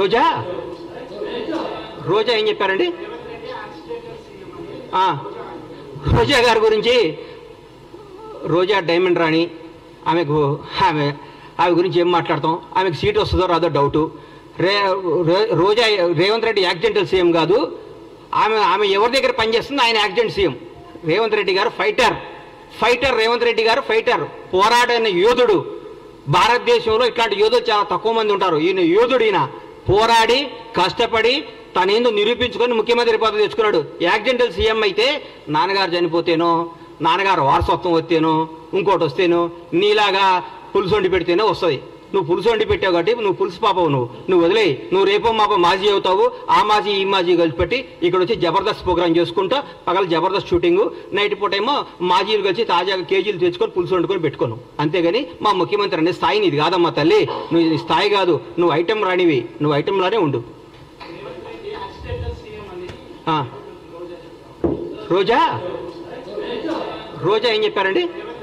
రోజా రోజా ఏం చెప్పారండి ఆ, రోజా గారి గురించి రోజా డైమండ్ రాణి ఆమెకు ఆమె ఆమె గురించి ఏం మాట్లాడతాం ఆమెకు సీట్ వస్తుందో రాదో డౌటు రే రే- రోజా రేవంత్ రెడ్డి యాక్సిడెంటల్ సీఎం కాదు ఆమె ఆమె ఎవరి దగ్గర పనిచేస్తుంది ఆయన యాక్సిడెంట్ సీఎం రేవంత్ రెడ్డి గారు ఫైటర్ ఫైటర్ రేవంత్ రెడ్డి గారు ఫైటర్ పోరాడైన యోధుడు భారతదేశంలో ఇట్లాంటి యోధులు చాలా తక్కువ మంది ఉంటారు ఈయన యోధుడు ఈయన పోరాడి కష్టపడి తనేందో నిరూపించుకొని ముఖ్యమంత్రి పదవి తెచ్చుకున్నాడు యాక్సిడెంటల్ సీఎం అయితే నాన్నగారు చనిపోతేనో నాన్నగారు వారసత్వం వస్తేనో ఇంకోటి వస్తేనో నీలాగా పులుసు వండి పెడితేనే వస్తుంది నువ్వు పులుసు వండి పెట్టావు కాబట్టి నువ్వు పులుసు పాపవు నువ్వు నువ్వు వదిలేయి నువ్వు రేపో మాపో మాజీ అవుతావు ఆ మాజీ ఈ మాజీ కలిసి పెట్టి ఇక్కడ వచ్చి జబర్దస్త్ ప్రోగ్రామ్ చేసుకుంటా పగల జబర్దస్త్ షూటింగ్ నైట్ పూట ఏమో మాజీలు కలిసి తాజాగా కేజీలు తెచ్చుకొని పులుసు వండుకొని పెట్టుకోను అంతేగాని మా ముఖ్యమంత్రి అనే స్థాయి నీది కాదమ్మా తల్లి నువ్వు నీ స్థాయి కాదు నువ్వు ఐటెం రానివి నువ్వు ఐటెంలానే ఉండు ఆ. రోజా రోజా ఏం చెప్పారండి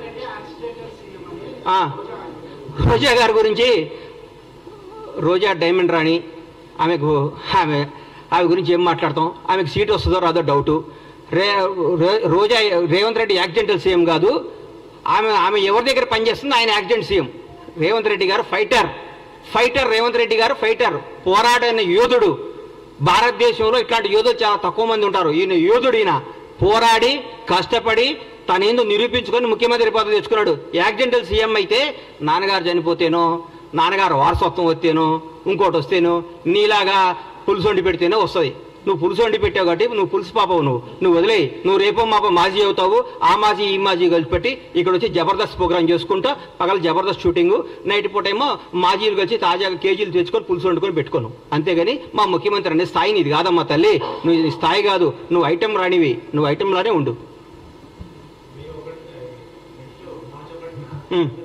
ఆ, రోజా గారి గురించి రోజా డైమండ్ రాణి ఆమెకు ఆమె ఆమె గురించి ఏం మాట్లాడతాం ఆమెకు సీట్ వస్తుందో రాదో డౌటు రే రే- రోజా రేవంత్ రెడ్డి యాక్సిడెంటల్ సీఎం కాదు ఆమె ఆమె ఎవరి దగ్గర పనిచేస్తుంది ఆయన యాక్సిడెంట్ సీఎం రేవంత్ రెడ్డి గారు ఫైటర్ ఫైటర్ రేవంత్ రెడ్డి గారు ఫైటర్ పోరాడైన యోధుడు భారతదేశంలో ఇట్లాంటి యోధులు చాలా తక్కువ మంది ఉంటారు ఈయన యోధుడు ఈయన పోరాడి కష్టపడి తనేందో నిరూపించుకొని ముఖ్యమంత్రి పదవి తెచ్చుకున్నాడు యాక్సిడెంటల్ సీఎం అయితే నాన్నగారు చనిపోతేనో నాన్నగారు వారసత్వం వస్తేనో ఇంకోటి వస్తేనో నీలాగా పులుసు వండి పెడితేనే వస్తుంది నువ్వు పులుసు వండి పెట్టావు కాబట్టి నువ్వు పులుసు పాపవు నువ్వు నువ్వు వదిలేయి నువ్వు రేపో మాపో మాజీ అవుతావు ఆ మాజీ ఈ మాజీ కలిసి పెట్టి ఇక్కడ వచ్చి జబర్దస్త్ ప్రోగ్రామ్ చేసుకుంటా పగల జబర్దస్త్ షూటింగ్ నైట్ పూట ఏమో మాజీలు కలిసి తాజాగా కేజీలు తెచ్చుకొని పులుసు వండుకొని పెట్టుకోను అంతేగాని మా ముఖ్యమంత్రి అనే స్థాయి నీది కాదమ్మా తల్లి నువ్వు నీ స్థాయి కాదు నువ్వు ఐటెం రానివి నువ్వు ఐటెంలానే ఉండు ఉం.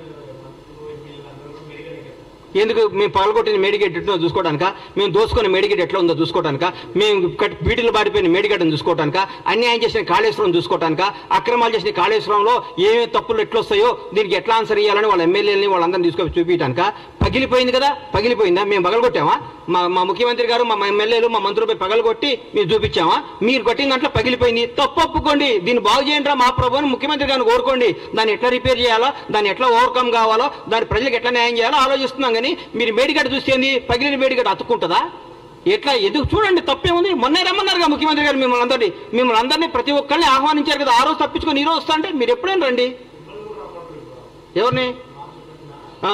ఎందుకు మేము పగలగొట్టిన మేడిగేట్ ఎట్లా చూసుకోవడానిక మేము దోసుకున్న మేడిగేట్ ఎట్లా ఉందో చూసుకోవడానిక మేము కట్ బీటీలు బారిపోయిన మేడిగడ్డను చూసుకోవడానిక అన్యాయం చేసిన కాళేశ్వరం చూసుకోవడానిక అక్రమాలు చేసిన కాళేశ్వరంలో ఏమేమి తప్పులు ఎట్లా వస్తాయో దీనికి ఎట్లా ఆన్సర్ ఇవ్వాలని వాళ్ళ ఎమ్మెల్యేలని వాళ్ళందరినీ తీసుకొని చూపించడానిక పగిలిపోయింది కదా పగిలిపోయిందా మేము పగలగొట్టామా మా మా ముఖ్యమంత్రి గారు మా ఎమ్మెల్యేలు మా మంత్రులపై పగలగొట్టి మేము చూపించామా మీరు కొట్టిన దాంట్లో పగిలిపోయింది తప్పు ఒప్పుకోండి దీన్ని బాగు చేయండి మా ప్రభు అని ముఖ్యమంత్రి గారిని కోరుకోండి దాన్ని ఎట్లా రిపేర్ చేయాలో దాన్ని ఎట్లా ఓవర్కమ్ కావాలో దాని ప్రజలకు ఎట్లా న్యాయం చేయాలో ఆలోచిస్తున్నాం కానీ మీరు మేడిగడ్డ చూస్తే ఏంది పగిలిన మేడిగడ్డ అతుక్కుంటుందా ఎట్లా ఎదుగు చూడండి తప్పేముంది మొన్నే రమ్మన్నారుగా ముఖ్యమంత్రి గారు మిమ్మల్ని అందరినీ మిమ్మల్ని అందరినీ ప్రతి ఒక్కరిని ఆహ్వానించారు కదా ఆ రోజు తప్పించుకొని ఈ రోజు వస్తా అంటే మీరు ఎప్పుడైనా రండి ఎవరిని ఆ.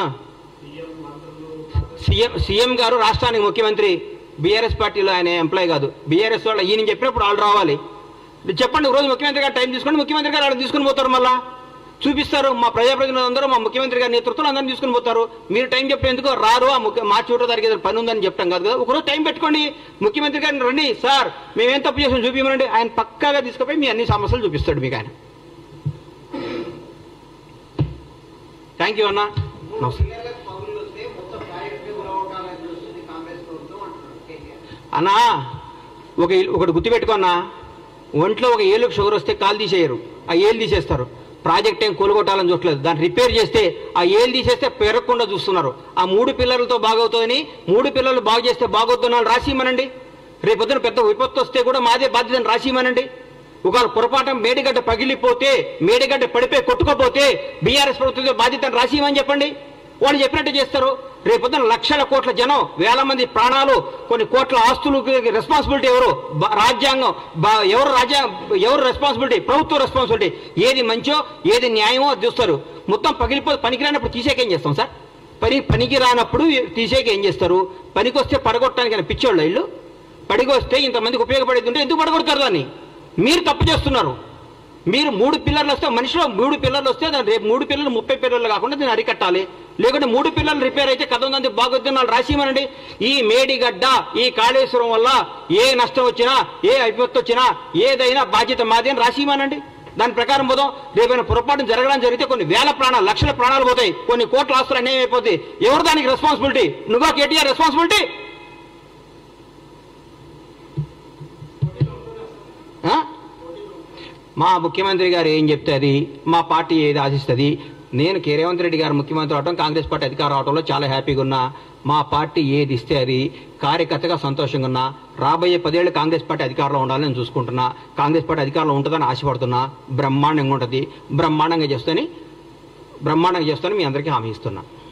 సీఎం సీఎం గారు రాష్ట్రానికి ముఖ్యమంత్రి బీఆర్ఎస్ పార్టీలో ఆయన ఎంప్లాయ్ కాదు బీఆర్ఎస్ వాళ్ళు ఈయన చెప్పినప్పుడు వాళ్ళు రావాలి చెప్పండి ఒక రోజు ముఖ్యమంత్రి గారు టైం తీసుకొని ముఖ్యమంత్రి గారు వాళ్ళు తీసుకుని పోతారు మళ్ళా చూపిస్తారు మా ప్రజాప్రతినిధులు అందరూ మా ముఖ్యమంత్రి గారి నేతృత్వంలో అందరిని తీసుకుని పోతారు మీరు టైం చెప్పేందుకు రారు ఆ ముఖ్య మార్చి ఒకటో తారీఖు ఏదైనా పని ఉందని చెప్తాం కాదు కదా ఒకరోజు టైం పెట్టుకోండి ముఖ్యమంత్రి గారిని రండి సార్ మేమేం తప్పు చేసాం చూపించమనండి ఆయన పక్కాగా తీసుకుపోయి మీ అన్ని సమస్యలు చూపిస్తాడు మీకు ఆయన థ్యాంక్ యూ అన్న నమస్తే అన్నా ఒక ఒకటి గుర్తుపెట్టుకున్నా ఒంట్లో ఒక ఏళ్ళకి షుగర్ వస్తే కాలు తీసేయరు ఆ ఏళ్ళు తీసేస్తారు ప్రాజెక్ట్ ఏం కూలగొట్టాలని చూడలేదు దాన్ని రిపేర్ చేస్తే ఆ ఏళ్ళు తీసేస్తే పెరగకుండా చూస్తున్నారు ఆ మూడు పిల్లలతో బాగవుతుందని మూడు పిల్లలు బాగు చేస్తే బాగొద్దు రాసిమనండి రేపొద్దున పెద్ద విపత్తు వస్తే కూడా మాదే బాధ్యతను రాసిమనండి ఒకవేళ పొరపాటు మేడిగడ్డ పగిలిపోతే మేడిగడ్డ పడిపోయి కొట్టుకోపోతే బీఆర్ఎస్ ప్రభుత్వం బాధ్యతను రాసిమని చెప్పండి వాళ్ళు చెప్పినట్టు చేస్తారు రేపొద్దున లక్షల కోట్ల జనం వేల మంది ప్రాణాలు కొన్ని కోట్ల ఆస్తులు రెస్పాన్సిబిలిటీ ఎవరు బ- రాజ్యాంగం బ- ఎవరు రాజ్యా ఎవరు రెస్పాన్సిబిలిటీ ప్రభుత్వ రెస్పాన్సిబిలిటీ ఏది మంచో ఏది న్యాయమో అది చూస్తారు మొత్తం పగిలిపో పనికిరానప్పుడు తీసేక ఏం చేస్తాం సార్ పని పనికి రానప్పుడు తీసేక ఏం చేస్తారు పనికి వస్తే పడగొట్టడానికి పిచ్చోళ్ళు ఇల్లు పడిగొస్తే ఇంతమందికి ఉపయోగపడేది ఉంటే ఎందుకు పడగొడతారు దాన్ని మీరు తప్పు చేస్తున్నారు మీరు మూడు పిల్లర్లు వస్తే మనిషిలో మూడు పిల్లర్లు వస్తే దాన్ని రేపు మూడు పిల్లలు ముప్పై పిల్లలు కాకుండా దీన్ని అరికట్టాలి లేకుంటే మూడు పిల్లలు రిపేర్ అయితే కథ ఉందని బాగొద్దు వాళ్ళు రాసిమనండి ఈ మేడిగడ్డ ఈ కాళేశ్వరం వల్ల ఏ నష్టం వచ్చినా ఏ విపత్తు వచ్చినా ఏదైనా బాధ్యత మాది అని రాసిమనండి దాని ప్రకారం పోదాం రేపైనా పొరపాటు జరగడం జరిగితే కొన్ని వేల ప్రాణాలు లక్షల ప్రాణాలు పోతాయి కొన్ని కోట్ల ఆస్తులు అన్యాయం అయిపోతాయి ఎవరు దానికి రెస్పాన్సిబిలిటీ నువ్వా కేటీఆర్ రెస్పాన్సిబిలిటీ ఆ? మా ముఖ్యమంత్రి గారు ఏం చెప్తే అది మా పార్టీ ఏది ఆశిస్తుంది నేను కే రేవంత్ రెడ్డి గారు ముఖ్యమంత్రి అవడం కాంగ్రెస్ పార్టీ అధికారం అవడంలో చాలా హ్యాపీగా ఉన్నా మా పార్టీ ఏది ఇస్తే అది కార్యకర్తగా సంతోషంగా ఉన్నా రాబోయే పదేళ్ళు కాంగ్రెస్ పార్టీ అధికారంలో ఉండాలని నేను చూసుకుంటున్నా కాంగ్రెస్ పార్టీ అధికారంలో ఉంటుందని ఆశపడుతున్నా బ్రహ్మాండంగా ఉంటుంది బ్రహ్మాండంగా చేస్తని బ్రహ్మాండంగా చేస్తానని మీ అందరికీ హామీ ఇస్తున్నా